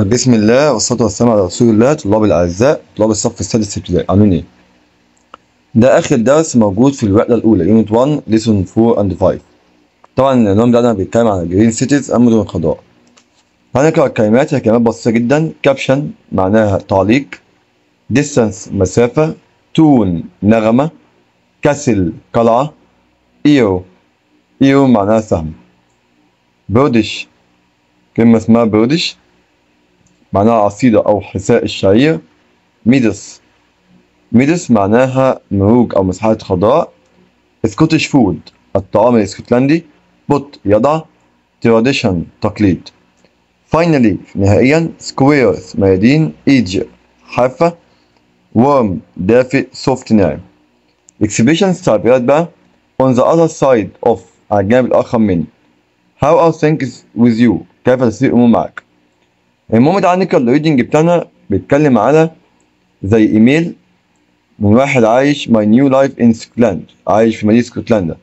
بسم الله والصلاة والسلام على رسول الله طلاب الأعزاء طلاب الصف السادس ابتدائي عاملين إيه؟ ده آخر درس موجود في الوحدة الأولى يونت 1 ليسون 4 أند 5 طبعا النظام ده أنا بيتكلم عن جرين سيتيز أما مدن الخضراء هنقرأ الكلمات هي كلمات بسيطة جدا كابشن معناها تعليق distance مسافة تون نغمة كسل قلعة إيرو إيرو معناها سهم بردش كلمة اسمها بردش معناها عصيدة أو حساء الشعير ميدس ميدس معناها مروج أو مساحات خضراء سكوتش فود الطعام الاسكتلندي بوت يضع تراديشن تقليد فاينلي نهائيا سكويرز ميادين ايج حافة ورم دافئ سوفت ناعم exhibitions تعبيرات بقى on the other side of على الجانب الآخر مني how are things with you كيف تسير الأمور معك المهم ده عندك الريدنج بتاعنا بيتكلم على زي ايميل من واحد عايش my new life in Scotland عايش في مدينة اسكتلندا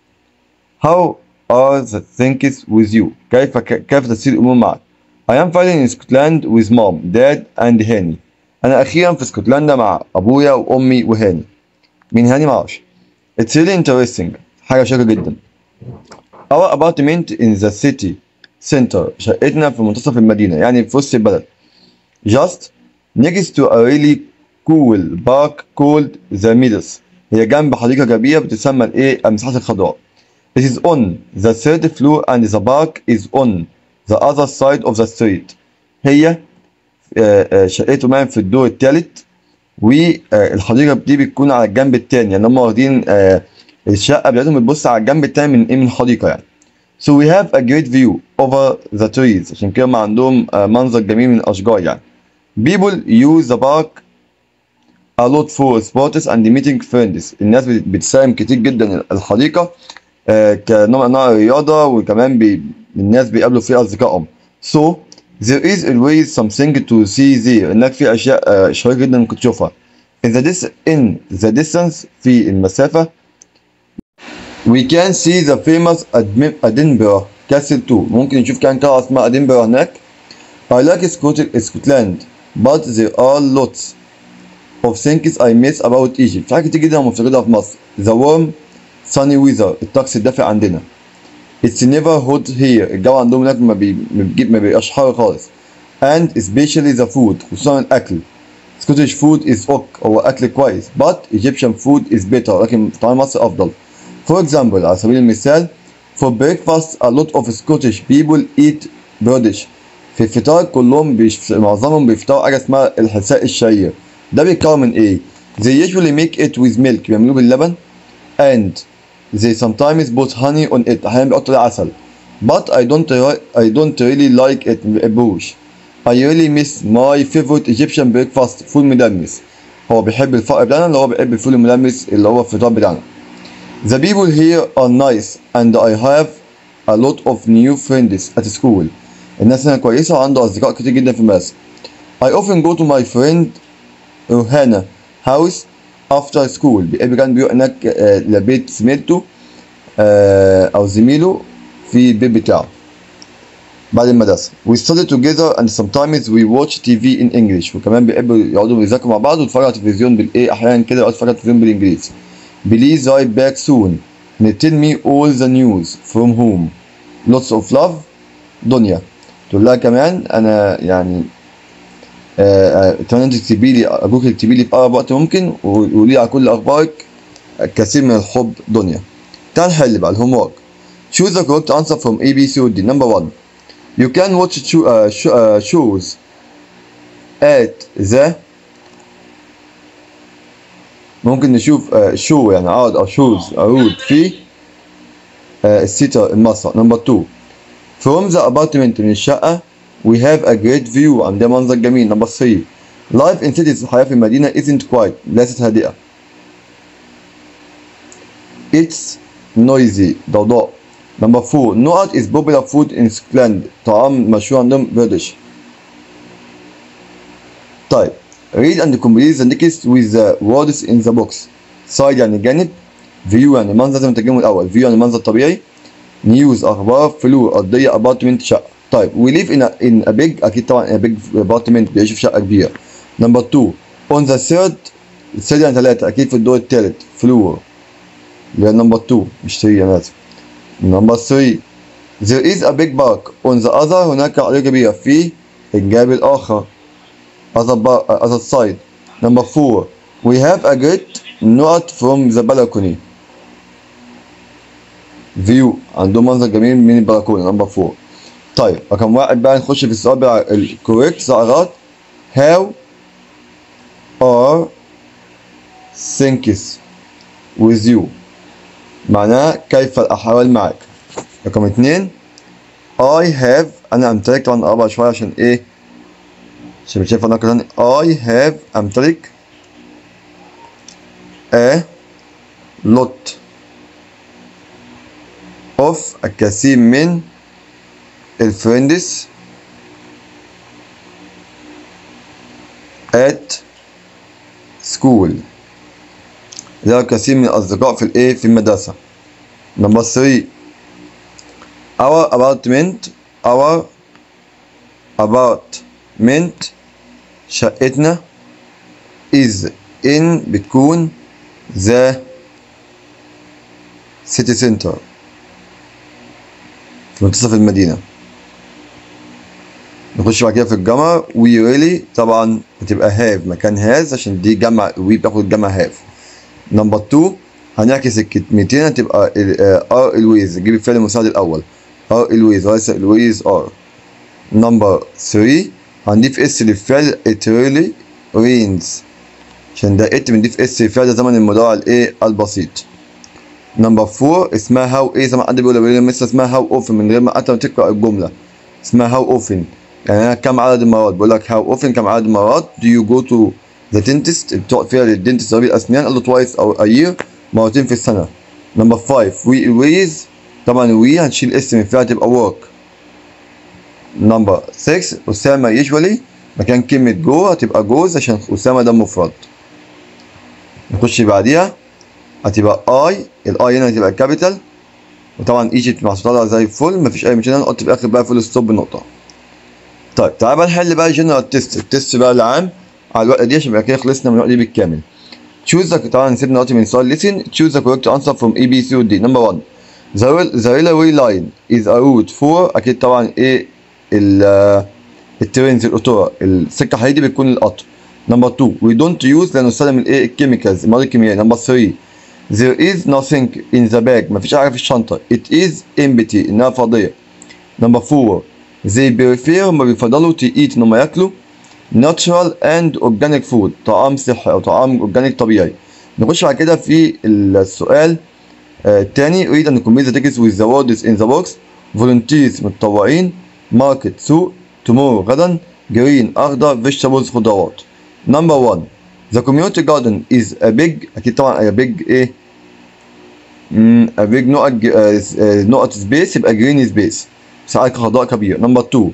how are the things with you كيف كيف تسير الأمور معك I am finally in Scotland with mom dad and هاني أنا أخيرا في اسكتلندا مع أبويا وأمي وهاني مين هاني معرفش It's really interesting حاجة شيقة جدا Our apartment in the city center شقتنا في منتصف المدينة يعني في وسط البلد just next to a really cool park called the Meadows هي جنب حديقة جبية بتسمى الايه المساحات الخضراء It is on the third floor and the park is on the other side of the street هي شقته مان في الدور الثالث والحديقة دي بتكون على الجنب الثاني يعني هم واخدين الشقة بتاعتهم بتبص على الجنب الثاني من ايه من الحديقة يعني So we have a great view over the trees عشان كده ما عندهم منظر جميل من الأشجار يعني. People use the park a lot for sports and meeting friends. الناس بتساهم كتير جدا الحديقة كنوع من أنواع الرياضة وكمان بي الناس بيقابلوا فيها أصدقائهم. So there is always something to see there. هناك في أشياء شيقة جدا ممكن تشوفها. In the, dis in the distance في المسافة We can see the famous Edinburgh Castle too. ممكن نشوف كان قلعة اسمها أدنبرا هناك. I like Scotland but there are lots of things I miss about Egypt. في حاجات كتير جدا مفتقدها في مصر. The warm sunny weather الطقس الدافئ عندنا. It's never hot here. الجو عندهم هناك ما بي ما بيبقاش حار خالص. And especially the food خصوصا الأكل. Scottish food is ok هو أكل كويس. But Egyptian food is better. لكن طعام مصر أفضل. For example على سبيل المثال for breakfast a lot of Scottish people eat British في الفطار كلهم بيش... معظمهم بيفطروا حاجة اسمها الحساء الشعير ده بيتكون من ايه؟ They usually make it with milk بيعملوه باللبن and they sometimes put honey on it أحيانا بيحطوا عليه عسل but I don't I don't really like it بوش I really miss my favorite Egyptian breakfast فول مدمس هو بيحب الفطار بتاعنا اللي هو بيحب الفول المدمس اللي هو الفطار بتاعنا The people here are nice and I have a lot of new friends at school. الناس هنا كويسة وعنده أصدقاء كتير جدا في المدرسة. I often go to my friend روهانا house after school. كان بيروح هناك لبيت زميلته أو زميله في البيت بتاعه. بعد المدرسة. We study together and sometimes we watch TV in English. وكمان بيحبوا يقعدوا يذاكروا مع بعض ويتفرجوا على التلفزيون بالإيه أحيانا كده يقعدوا يتفرجوا على التلفزيون بالإنجليزي. Please write back soon. Tell me all the news from home. Lots of love. دنيا. تقول لها كمان انا يعني اتمنى انت تكتبي لي ارجوك تكتبي لي في اقرب وقت ممكن وقولي لي على كل اخبارك كثير من الحب دنيا. تعال نحل بقى الهوم ورك. Choose the correct answer from A, B, C, or D. Number one. You can watch show, uh, show, uh, shows at the ممكن نشوف شو يعني عرض او شوز عروض في السيتر المسرح نمبر 2 from the apartment من الشقة we have a great view عندنا منظر جميل نمبر 3 life in cities الحياة في المدينة isn't quite ليست هادئة it's noisy ضوضاء نمبر 4 نقط is popular food in Scotland طعام مشهور عندهم British طيب read and complete the next with the words in the box side يعني جانب view يعني منظر زي ما ترجمه الأول view يعني منظر طبيعي نيوز أخبار فلور أرضية أبارتمنت شقة طيب we live in a, in a big اكيد طبعا a big apartment بيعيش في شقه كبيره نمبر 2 on the third الثird يعني ثلاثة اكيد في الدور الثالث فلور اللي هي نمبر 2 مش 3 انا اسف نمبر 3 there is a big park on the other هناك حديقة كبيرة في الجانب الآخر other, bar, other side number 4 we have a great note from the balcony view عندهم منظر جميل من البلكونة نمبر 4 طيب رقم واحد بقى نخش في السؤال بتاع الكوريكت صعرات how are things with you معناه كيف الأحوال معك رقم اتنين I have أنا أمتلك طبعا أقربها شوية عشان إيه عشان مش شايف أنا كمان I have أمتلك a lot of الكثير من الفريندز at school ده كثير من الأصدقاء في الإيه في المدرسة نمبر 3 our apartment our apartment شقتنا is in بتكون the city center في منتصف المدينة نخش بعد كده في الجمع we really طبعا بتبقى have مكان has عشان دي جمع we بتاخد جمع have نمبر 2 هنعكس الكلمتين هتبقى ار الويز نجيب الفعل المساعد الاول ار الويز وليس الويز ار نمبر 3 هنضيف اس للفعل it really rains عشان ده ات بنضيف اس للفعل ده زمن المضارع الايه البسيط نمبر 4 اسمها هاو ايه زي ما حد بيقول بيقول مثلا اسمها هاو اوفن من غير ما انت تقرا الجمله اسمها هاو اوفن يعني انا كم عدد المرات بقول لك هاو اوفن كم عدد المرات do you go to the dentist بتقعد فيها للدنتست طبيب الاسنان قال له توايس او a year مرتين في السنه نمبر 5 we always طبعا وي هنشيل اس من فيها تبقى work نمبر 6 اسامه يجولي مكان كلمه جو هتبقى جوز عشان اسامه ده مفرد نخش بعديها هتبقى اي الاي هنا هتبقى كابيتال وطبعا ايجيبت محطوطه زي الفل مفيش اي مشكله نحط في الاخر بقى فول ستوب بنقطه طيب تعال بقى نحل بقى جنرال تيست التيست بقى العام على الورقه دي عشان يبقى كده خلصنا من الورقه دي بالكامل choose the طبعا سيبنا دلوقتي من سؤال listen choose the correct answer from A B C or D number one the rail- the railway line is a route for اكيد طبعا ايه ال الترينز القطوره السكه الحديدي بتكون القطر نمبر 2 we don't use لا نستخدم الايه الكيميكالز المواد الكيميائيه نمبر 3 there is nothing in the bag مفيش حاجه في الشنطه it is empty انها فاضيه نمبر 4 they prefer هم بيفضلوا to eat انهم ياكلوا natural and organic food طعام صحي او طعام اورجانيك طبيعي نخش بعد كده في السؤال آه، التاني read and complete the text with the words in the box volunteers متطوعين market سوق tomorrow غدا green اخضر vegetables خضروات number one the community garden is a big اكيد طبعا a big ايه مم، a big نقط ج- آه، آه، نقط سبيس يبقى green space ساعات فضاء كبير number two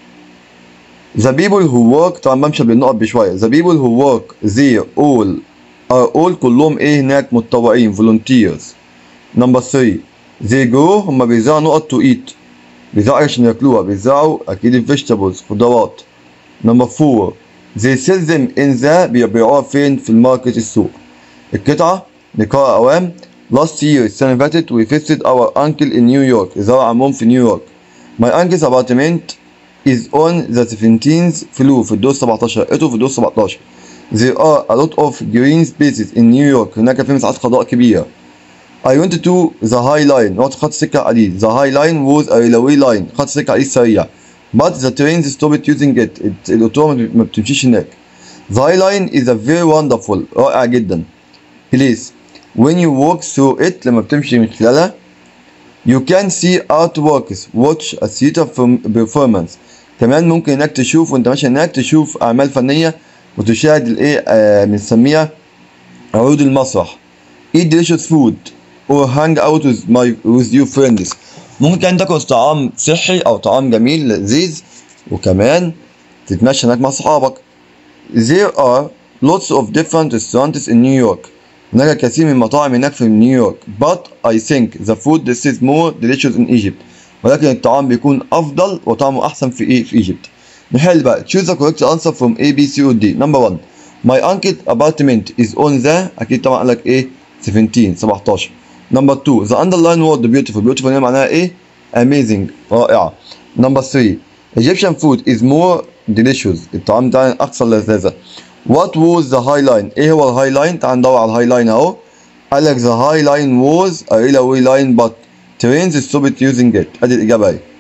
The people who work طبعا بمشي بالنقط بشوية The people who work there all are all كلهم ايه هناك متطوعين volunteers Number 3 They grow هم بيزرعوا نقط to eat بيزرعوا عشان ياكلوها بيزرعوا أكيد ال vegetables خضروات Number 4 They sell them in the بيبيعوها فين في الماركت السوق القطعة لقاء أوام Last year السنة اللي فاتت we visited our uncle in New York زار عمهم في نيويورك My uncle's apartment is on the 17th floor في الدور 17 لقيته في الدور 17 There are a lot of green spaces in New York هناك في مساحات فضاء كبيرة I went to the High Line رحت خط سكة حديد The High Line was a railway line خط سكة حديد سريع But the trains stopped using it الت- القطورة ما ما بتمشيش هناك The High Line is a very wonderful رائع جدا Please when you walk through it لما بتمشي من خلالها You can see artworks watch a theater from performance كمان ممكن هناك تشوف وانت ماشي هناك تشوف اعمال فنيه وتشاهد الايه آه بنسميها عروض المسرح eat delicious food or hang out with my with your friends ممكن كمان تاكل طعام صحي او طعام جميل لذيذ وكمان تتمشى هناك مع صحابك There are lots of different restaurants in New York هناك كثير من المطاعم هناك في نيويورك but I think the food this is more delicious in Egypt ولكن الطعام بيكون افضل وطعمه احسن في ايه في ايجيبت نحل بقى choose the correct answer from A B C or D number 1 my uncle apartment is on the اكيد طبعا قال لك ايه 17 17 number 2 the underline word beautiful beautiful هنا معناها ايه amazing رائعة number 3 Egyptian food is more delicious الطعام بتاعنا اكثر لذاذة what was the high line ايه هو الهاي لاين تعال ندور على الهاي لاين اهو قال لك the high line was a railway line but trains stopped using it ادي الاجابة اهي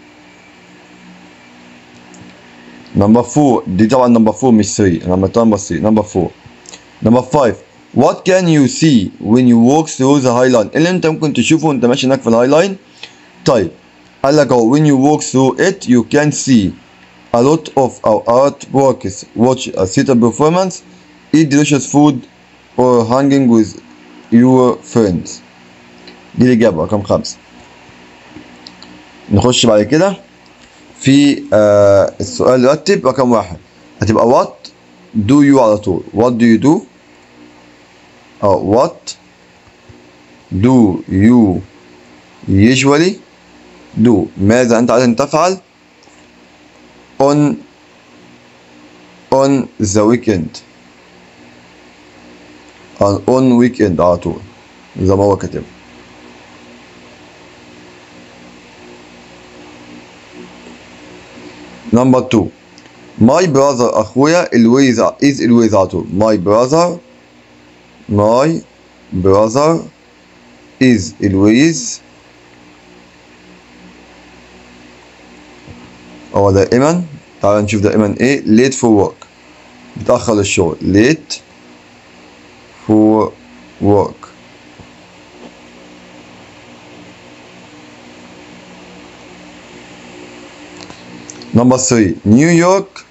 نمبر 4 دي طبعا نمبر 4 مش 3 نمبر نمبر 3 نمبر 4 نمبر 5 What can you see when you walk through the high line اللي انت ممكن تشوفه وانت ماشي هناك في الهاي لاين طيب قال لك اهو when you walk through it you can see a lot of our artworks watch a theater performance eat delicious food or hanging with your friends دي الإجابة رقم خمسة نخش بعد كده في آه السؤال رتب رقم واحد هتبقى what do you على طول what do you do أو what do you usually do ماذا أنت عادة تفعل on on the weekend on, on weekend على طول زي ما هو كاتب Number two. My brother أخويا always is always على طول. My brother my brother is always هو دائما تعال نشوف دائما ايه late for work بتأخر للشغل late for work Number three, New York.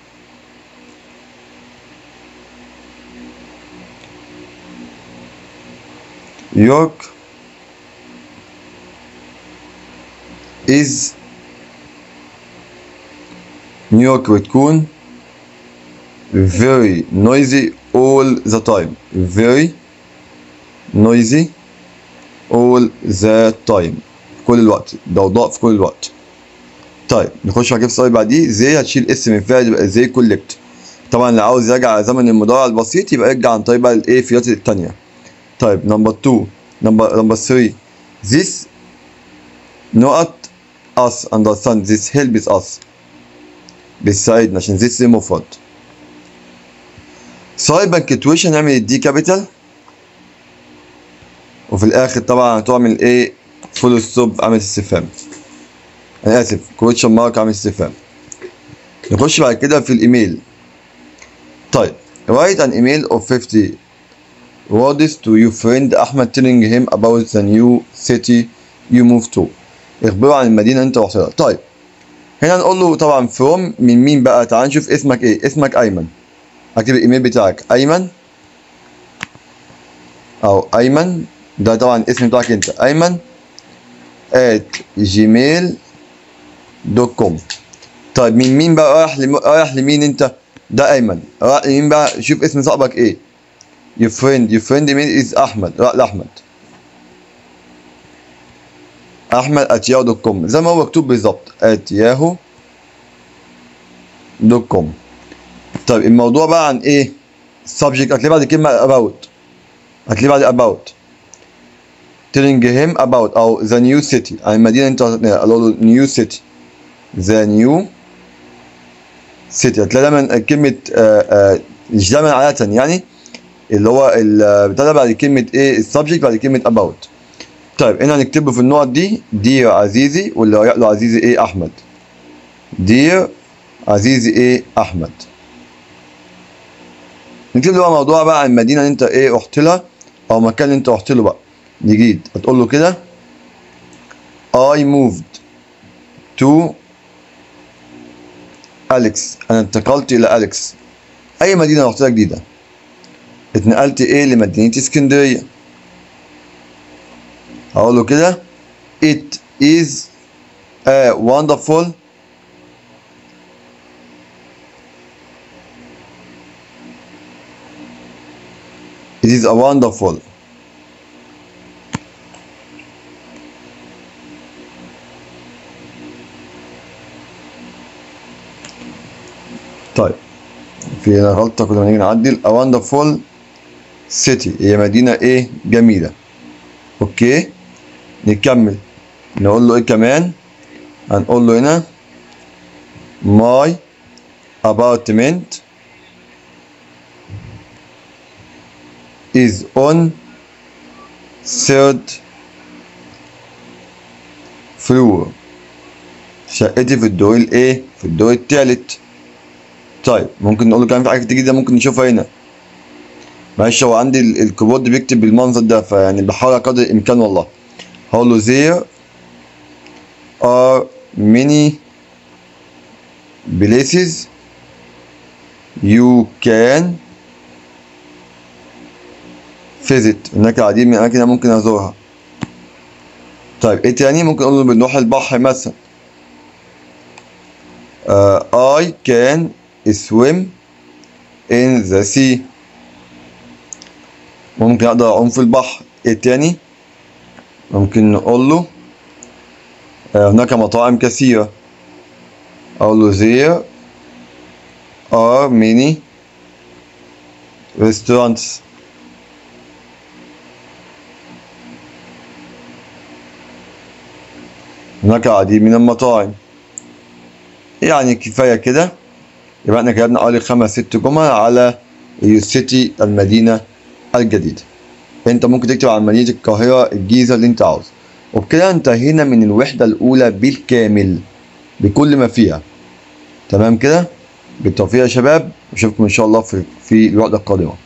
York is نيويورك بتكون very noisy all the time very noisy all the time كل الوقت ضوضاء في كل الوقت طيب نخش على كيف السؤال بعديه زي هتشيل اسم من فعل يبقى زي كولكت طبعا اللي عاوز يرجع على زمن المضارع البسيط يبقى يرجع عن طريق بقى الايه فيات الثانيه طيب نمبر 2 نمبر نمبر 3 this not us understand this helps us بتساعدنا عشان this مفرد سؤال بنكتويشن نعمل الدي كابيتال وفي الاخر طبعا هتعمل ايه فول ستوب عامل استفهام انا اسف كويشن مارك عامل استفهام نخش بعد كده في الايميل طيب write an email of 50 words to your friend احمد telling him about the new city you moved to اخبره عن المدينه اللي انت رحت لها طيب هنا نقول له طبعا from من مين بقى تعال نشوف اسمك ايه اسمك ايمن هكتب الايميل بتاعك ايمن او ايمن ده طبعا الاسم بتاعك انت ايمن at gmail دوت كوم طيب من مين بقى رايح لم... رايح لمين انت ده ايمن رايح لمين بقى شوف اسم صاحبك ايه your friend your friend مين is احمد رايح لاحمد احمد at yahoo دوت كوم زي ما هو مكتوب بالظبط at yahoo دوت كوم طيب الموضوع بقى عن ايه subject هتلاقي بعد كلمه about هتلاقي بعد about telling him about او the new city يعني المدينه انت قالوا له new city the new city هتلاقي دايما كلمه آه، آه، مش دايما عاده يعني اللي هو ال- بتاع ده بعد كلمه ايه السبجكت بعد كلمه about طيب هنا هنكتبه في النقط دي دير عزيزي واللي رايح له عزيزي ايه احمد دير عزيزي ايه احمد نكتب له بقى موضوع بقى عن المدينه اللي انت ايه رحت لها او مكان اللي انت رحت له بقى جديد هتقول له كده I moved to أليكس أنا انتقلت إلى أليكس أي مدينة رحت لها جديدة اتنقلت إيه لمدينة اسكندرية هقول له كده It is a wonderful It is a wonderful في غلطة كل ما نيجي نعدل a wonderful city هي مدينة ايه جميلة اوكي نكمل نقول له ايه كمان هنقول له هنا my apartment is on third floor شقتي في الدور الايه في الدور التالت طيب ممكن نقول له كمان في حاجه جديده ممكن نشوفها هنا معلش هو عندي ال- الكيبورد بيكتب بالمنظر ده فيعني بحاول قدر الامكان والله هقول له there are many places you can visit هناك العديد من الاماكن اللي ممكن ازورها طيب ايه تاني ممكن اقول له بنروح البحر مثلا uh, I can swim in the sea ممكن اقدر اعوم في البحر ايه تاني ممكن نقول له آه، هناك مطاعم كثيرة اقول له there are many restaurants هناك العديد من المطاعم يعني كفاية كده يبقى احنا كتبنا حوالي خمس ست جمل على سيتي المدينة الجديدة انت ممكن تكتب عن مدينة القاهرة الجيزة اللي انت عاوزه وبكده انتهينا من الوحدة الأولى بالكامل بكل ما فيها تمام كده بالتوفيق يا شباب اشوفكم ان شاء الله في في الوحدة القادمة